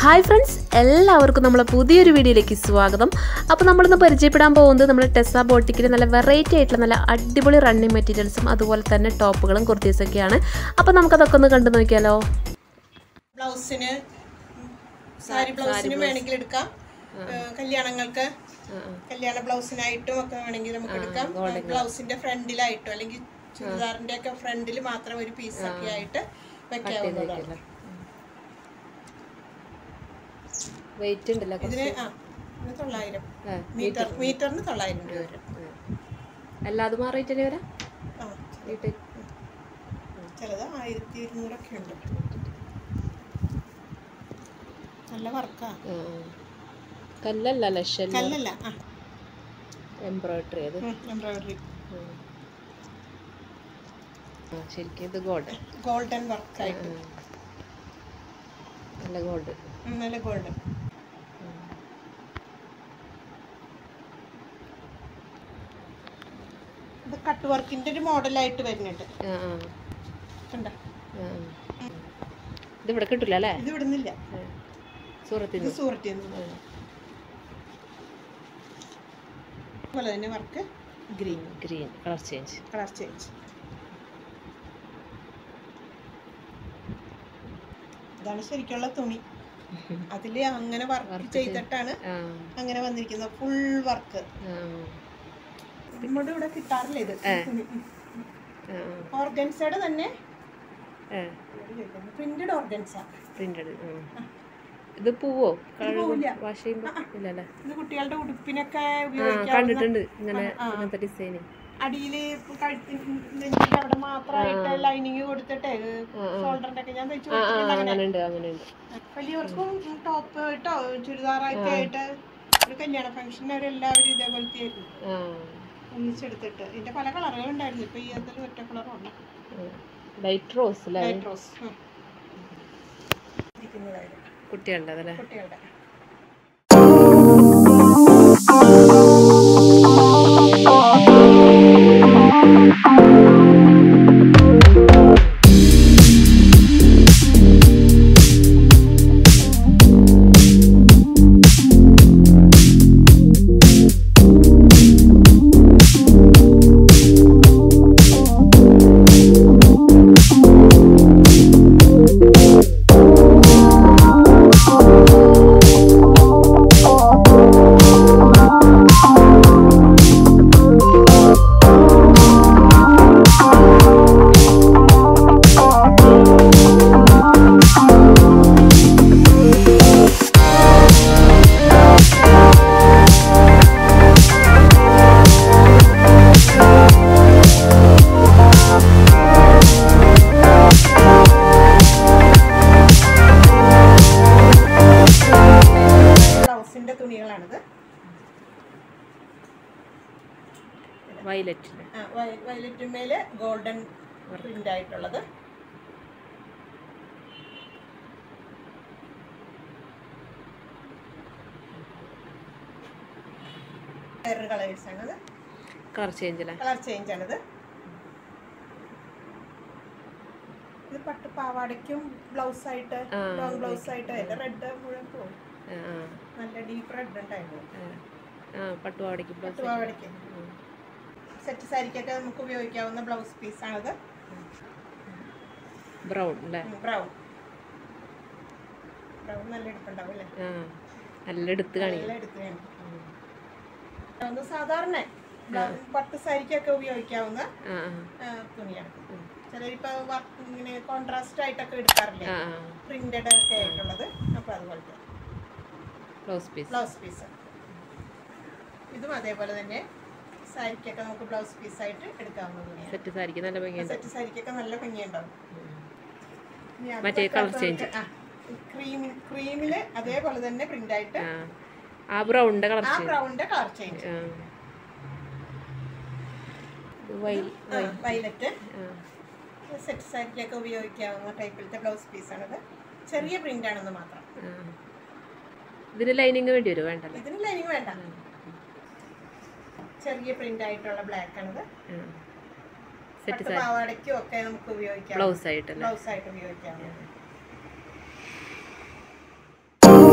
Hi friends എല്ലാവർക്കും നമ്മളെ പുതിയൊരു വീഡിയോയിലേക്ക് സ്വാഗതം അപ്പോൾ നമ്മളിന്ന് പരിചയപ്പെടാൻ പോകുന്നത് നമ്മുടെ ടെസ ബോട്ടിക്കിൽ നല്ല വെറൈറ്റി ആയിട്ടുള്ള നല്ല അടിപൊളി റണ്ണിങ് മെറ്റീരിയൽസും അതുപോലെ തന്നെ ടോപ്പുകളും കുർത്തീസൊക്കെയാണ് അപ്പോൾ നമുക്കതൊക്കെ ഒന്ന് കണ്ടു നോക്കിയാലോ ബ്ലൗസിന് സാരി ബ്ലൗസിന് വേണമെങ്കിൽ എടുക്കാം ഏഹ് കല്യാണങ്ങൾക്ക് കല്യാണ ബ്ലൗസിനായിട്ടും ഒക്കെ വേണമെങ്കിൽ നമുക്ക് എടുക്കാം ബ്ലൗസിന്റെ ഫ്രണ്ടിലായിട്ടും അല്ലെങ്കിൽ ചുരിദാറിന്റെ ഒക്കെ ഫ്രണ്ടിൽ മാത്രം ഒരു പീസ് ഒക്കെ ആയിട്ട് വെക്കാവുന്നതാണ് വെയിറ്റ് ഉണ്ടല്ലോ ഇതിന് ആ ഇതിന് തൊള്ളായിരം മീറ്റർ മീറ്ററിന് തൊള്ളായിരം രൂപ വരും എല്ലാതും ആ റേറ്റ് തന്നെ വരാം ആ ചിലത് ആയിരത്തി ഇരുന്നൂറൊക്കെ ഉണ്ട് നല്ല വർക്കാ കല്ലല്ല ലക്ഷം കല്ലല്ല ആ എംബ്രോയിഡറി അത് എംബ്രോയിഡറി ശരിക്കും ഇത് ഗോൾഡ് ഗോൾഡൻ വർക്കായിട്ട് നല്ല ഗോൾഡ് നല്ല ഗോൾഡൻ ഇത് കട്ട് വർക്കിന്റെ ഒരു മോഡലായിട്ട് വരുന്നുണ്ട് ആ ആ കണ്ട ആ. ഇത് ഇവിടെ കിട്ടില്ല അല്ലേ ഇത് വിടുന്നില്ല സൂറത്തിൽ ഇത് സൂറത്തിൽ നിന്ന് അതുപോലെ തന്നെ work green green colour change colour change ഇതാണ് ശരിക്കുള്ള തുണി അതില് അങ്ങനെ വർക്ക് ചെയ്തിട്ടാണ് ആ അങ്ങനെ വന്നിരിക്കുന്നത് ഫുൾ വർക്ക് ആ നമ്മുടെ ഇവിടെ കിട്ടാറില്ല ഇത് ആ ഓർഗൻസയുടെ തന്നെ ആ പ്രിന്റഡ് ഓർഗൻസ പ്രിന്റഡ് ഇത് പൂവോ പോവില്ല. വാഷ് ചെയ്യുമ്പോ ഇല്ലല്ലേ ഇത് കുട്ടികളുടെ ഉടുപ്പിനൊക്കെ ആ ഉപയോഗിക്കാം കണ്ടിട്ടുണ്ട് ഇങ്ങനെ ഇങ്ങനത്തെ ഡിസൈന് അടിയില് കഴുത്തിന് നെഞ്ചിന്റെ അവിടെ മാത്രമായിട്ട് ലൈനിങ് കൊടുത്തിട്ട് ഷോൾഡറിന്റെ ഒക്കെ ഞാൻ തയ്ച്ചു ആ ആ കൊടുത്തിട്ടുണ്ട് അങ്ങനെ അങ്ങനെ ഉണ്ട് അങ്ങനെ ഉണ്ട് വലിയവർക്കും ടോപ്പ് ഇട്ടോ ചുരിദാറൊക്കെ ആയിട്ട് ഒരു കല്യാണ ഫംഗ്ഷൻ അവരെല്ലാവരും ഇതേപോലത്തെ ആയിരുന്നു ആ ഒന്നിച്ചെടുത്തിട്ട് ഇതിന്റെ പല കളറുകൾ ഉണ്ടായിരുന്നു ഇപ്പൊ ഈ അതിൽ ഒറ്റ കളറുണ്ട് ലൈറ്റ് റോസ് അല്ലേ ലൈറ്റ് റോസ് ഇരിക്കുന്നതായിരുന്നു കുട്ടികളുടെ അതല്ലേ കുട്ടികളുടെ ബ്ലൗസിന്റെ തുണികളാണിത് വയലറ്റ് വയലറ്റ് മേല് ഗോൾഡൻ പ്രിന്റ് ആയിട്ടുള്ളത് വേറൊരു കളേഴ്സ് ആണത് കളർ ചേഞ്ച് അല്ലേ കളർ ചേഞ്ച് ആണിത് ഇത് പട്ട് പാവാടയ്ക്കും ബ്ലൗസ് ആയിട്ട് ആ, ലോങ് ബ്ലൗസ് ആയിട്ട് അതിന്റെ റെഡ് മുഴുവൻ പോകും ആ ആ നല്ല ഡീപ്പ് റെഡ് ഉണ്ടായിരുന്നു ആ. ആ പട്ടുപാവടയ്ക്ക് ബ്ലൗസ് പാവാടയ്ക്ക് സെറ്റ് സാരിക്കൊക്കെ നമുക്ക് ഉപയോഗിക്കാവുന്ന ബ്ലൗസ് പീസ് ആണിത് ബ്രൗൺ അല്ലേ ബ്രൗൺ ബ്രൗൺ നല്ല എടുപ്പുണ്ടാവും അല്ലേ ആ നല്ല എടുത്ത് കാണിക്കും നല്ല എടുത്ത് വേണം ഒന്ന് സാധാരണ ബ്ലൗ- പട്ട് സാരിക്കൊക്കെ ഉപയോഗിക്കാവുന്ന ആ ആ, തുണിയാണ് ചിലരിപ്പോ വർക്ക് ഇങ്ങനെ കോൺട്രാസ്റ്റ് ആയിട്ടൊക്കെ എടുക്കാറില്ലേ ആ ആ പ്രിന്റഡ് ഒക്കെ ആയിട്ടുള്ളത് അപ്പൊ അതുപോലത്തെ ബ്ലൗസ് പീസ് ബ്ലൗസ് പീസ് ഇതും അതേപോലെ തന്നെ സാരിക്കൊക്കെ നമുക്ക് ബ്ലൗസ് പീസ് ആയിട്ട് എടുക്കാവുന്ന തുണിയാണ് സെറ്റ് സാരിക്ക് നല്ല ഭംഗിയുണ്ട് സെറ്റ് സാരിക്കൊക്കെ നല്ല ഭംഗിയുണ്ടാവും ഇനി അത് മറ്റേ colour change. ആ, ക്രീമി ക്രീമില് അതേപോലെ തന്നെ പ്രിന്റ് ആയിട്ട് ആ ആ ബ്രൗണിന്റെ കളർ ആ ബ്രൗണിന്റെ കളർ ചേഞ്ച് ആ ഇത് വൈൽ വയലറ്റ് ആ സെറ്റ് സാരിക്കൊക്കെ ഉപയോഗിക്കാവുന്ന ടൈപ്പിലത്തെ ബ്ലൗസ് പീസാണിത് ചെറിയ പ്രിന്റ് ആണെന്ന് മാത്രം ആ ഇതിന് ലൈനിങ് വേണ്ടി വരും വേണ്ടല്ലേ ഇതിന് ലൈനിങ് വേണ്ട ചെറിയ പ്രിന്റ് ആയിട്ടുള്ള ബ്ലാക്ക് ആണിത് സെറ്റ് പട്ട് പാവാടയ്ക്കും ഒക്കെ നമുക്ക് ഉപയോഗിക്കാം ബ്ലൗസ് ആയിട്ടല്ലേ ബ്ലൗസ് ആയിട്ട് ഉപയോഗിക്കാം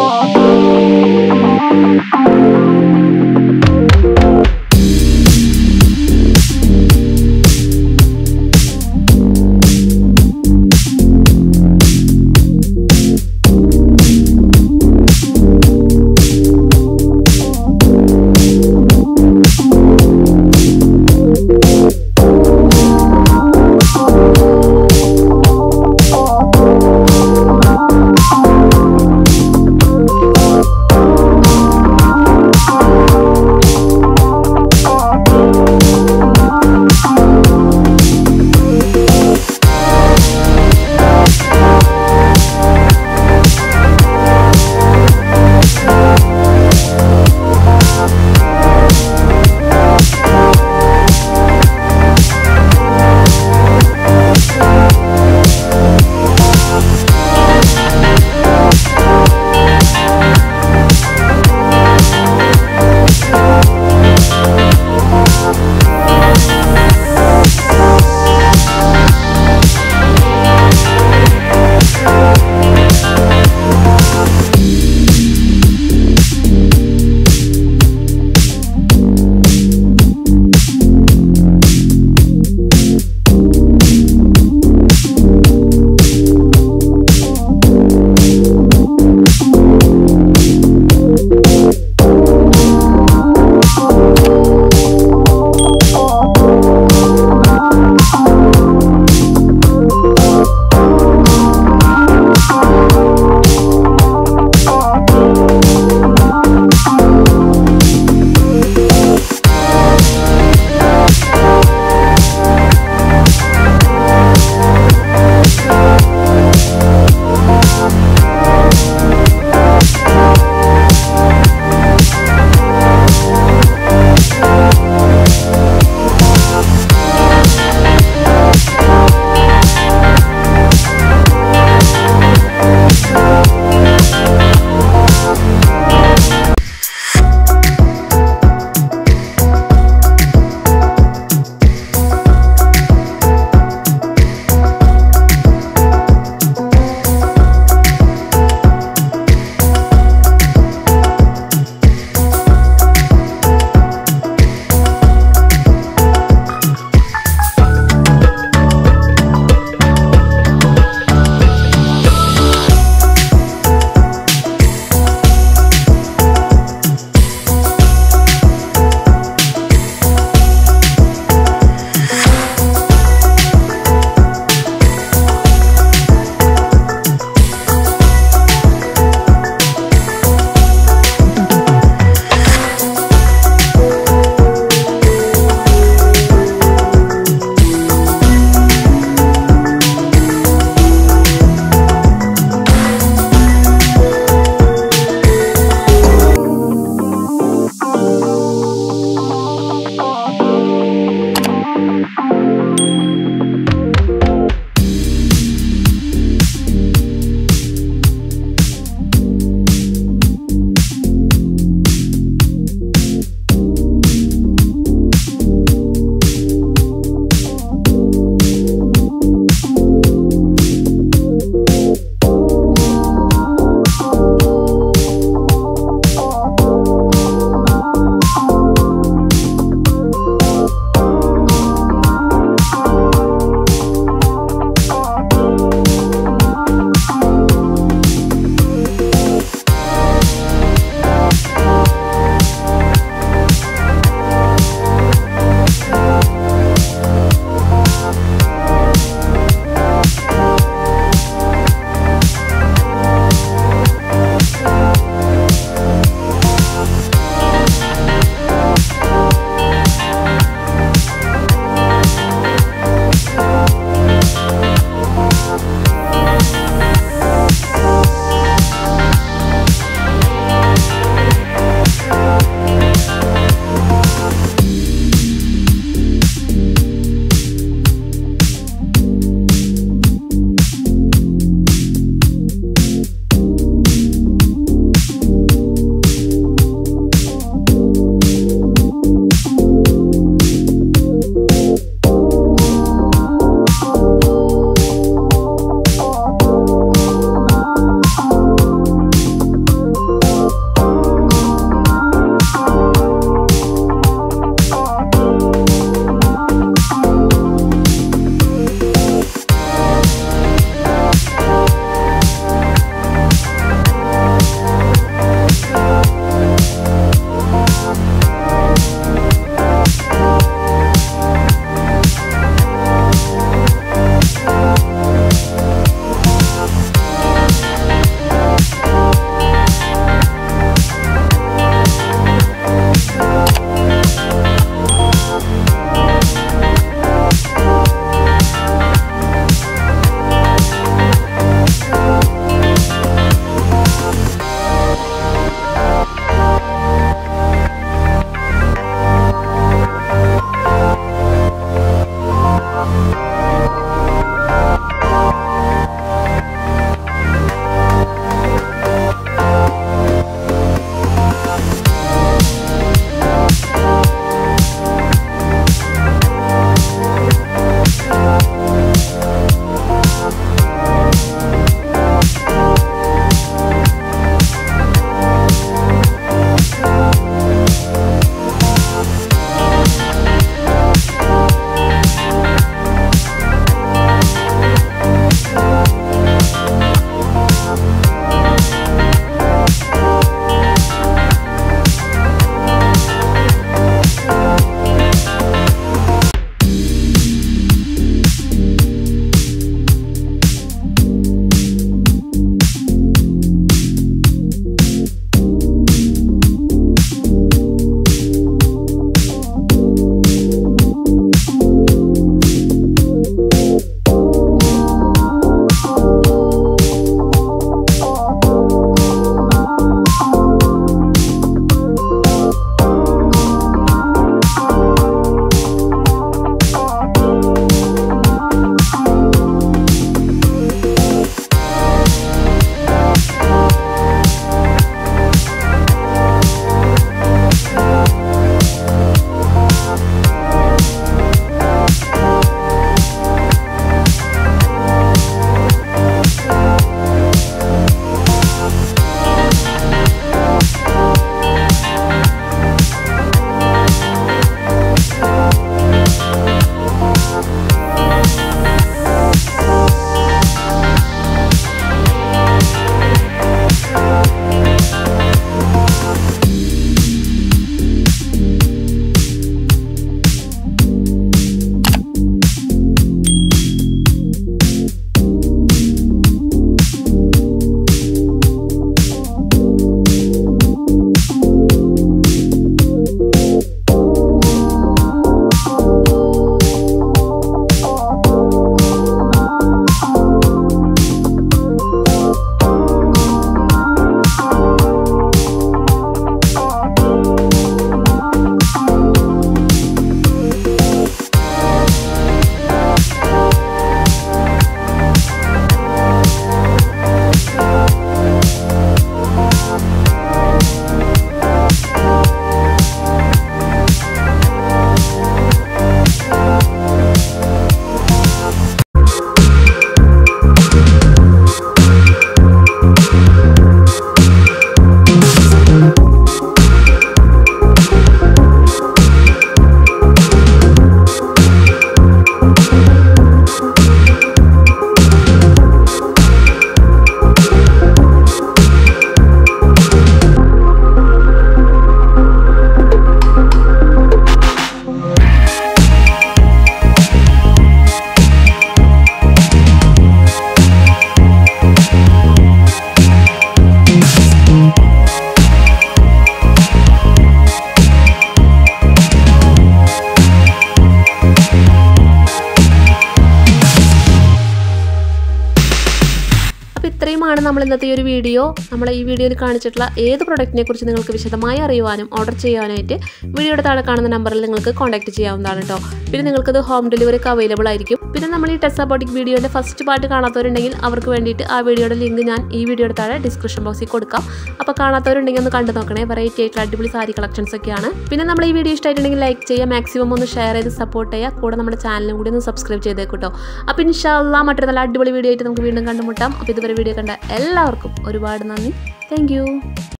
ഇത്രയുമാണ് നമ്മൾ ഇന്നത്തെ ഈ ഒരു വീഡിയോ നമ്മൾ ഈ വീഡിയോയിൽ കാണിച്ചിട്ടുള്ള ഏത് പ്രൊഡക്റ്റിനെ കുറിച്ച് നിങ്ങൾക്ക് വിശദമായി അറിയുവാനും ഓർഡർ ചെയ്യാനായിട്ട് വീഡിയോയുടെ താഴെ കാണുന്ന നമ്പറിൽ നിങ്ങൾക്ക് കോൺടാക്ട് ചെയ്യാവുന്നതാണ് കേട്ടോ പിന്നെ നിങ്ങൾക്കത് ഹോം ഡെലിവറി ഒക്കെ അവൈലബിൾ ആയിരിക്കും പിന്നെ നമ്മൾ ഈ ടെസ്സാബോട്ടിക് വീഡിയോയുടെ ഫസ്റ്റ് പാർട്ട് കാണാത്തവരുണ്ടെങ്കിൽ അവർക്ക് വേണ്ടിയിട്ട് ആ വീഡിയോയുടെ ലിങ്ക് ഞാൻ ഈ വീഡിയോയുടെ താഴെ ഡിസ്ക്രിപ്ഷൻ ബോക്സിൽ കൊടുക്കാം അപ്പോൾ കാണാത്തവരുണ്ടെങ്കിൽ ഒന്ന് കണ്ടു നോക്കണേ വെറൈറ്റി ആയിട്ടുള്ള അടിപൊളി സാരി കളക്ഷൻസ് ഒക്കെയാണ് പിന്നെ നമ്മൾ ഈ വീഡിയോ ഇഷ്ടമായിട്ടുണ്ടെങ്കിൽ ലൈക്ക് ചെയ്യുക മാക്സിമം ഒന്ന് ഷെയർ ചെയ്ത് സപ്പോർട്ട് ചെയ്യുക കൂടെ നമ്മുടെ ചാനലും കൂടി ഒന്ന് സബ്സ്ക്രൈബ് ചെയ്തേക്കൂട്ടോ അപ്പോൾ ഇൻഷാല്ല മറ്റൊരു നല്ല അടിപൊളി വീഡിയോ ആയിട്ട് നമുക്ക് വീണ്ടും കണ്ടുമുട്ടാം അപ്പോൾ ഇതുവരെ വീഡിയോ കണ്ട എല്ലാവർക്കും ഒരുപാട് നന്ദി താങ്ക്